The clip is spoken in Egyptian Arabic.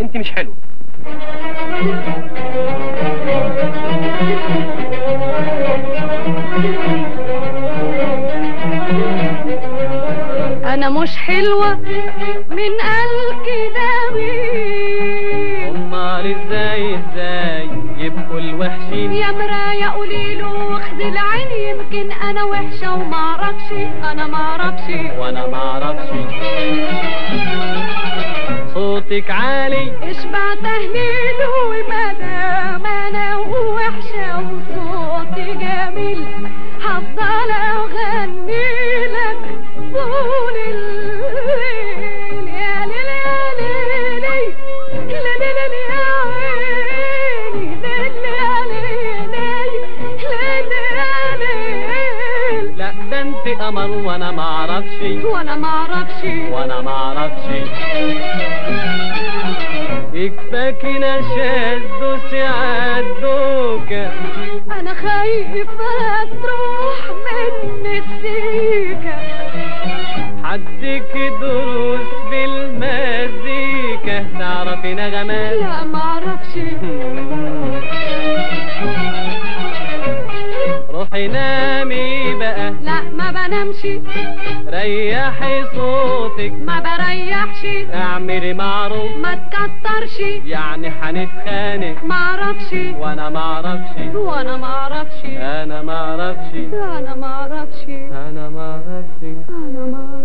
انت مش حلوه انا مش حلوة من قال كده مين امال ازاي ازاي يبقوا الوحشين يا مراية قوليله واخذل عيني يمكن انا وحشة ومعرفش انا معرفش وانا معرفش صوتك عالي اشبع تهليل ومدام انا وحشة وصوتي جميل هفضل اغني لك طول الليل يا ليل يا ليلي لا لا لا لا يا عيني لا لا لا لا لا لا لا ده انت قمر وانا معرفش وانا معرفش وانا معرفش يكفاكي نشاز دوسي عالدوكة انا خايفة تروح مني السيكة حدك دروس بالمزيكا تعرفي نغمات لا معرفش روحي نامي بقى لا ما بنامش ريحي صوتك ما بريحش اعملي معروف ما تكترش يعني هنتخانق معرفش وانا معرفش وانا معرفش انا معرفش انا معرفش انا معرفش انا معرفش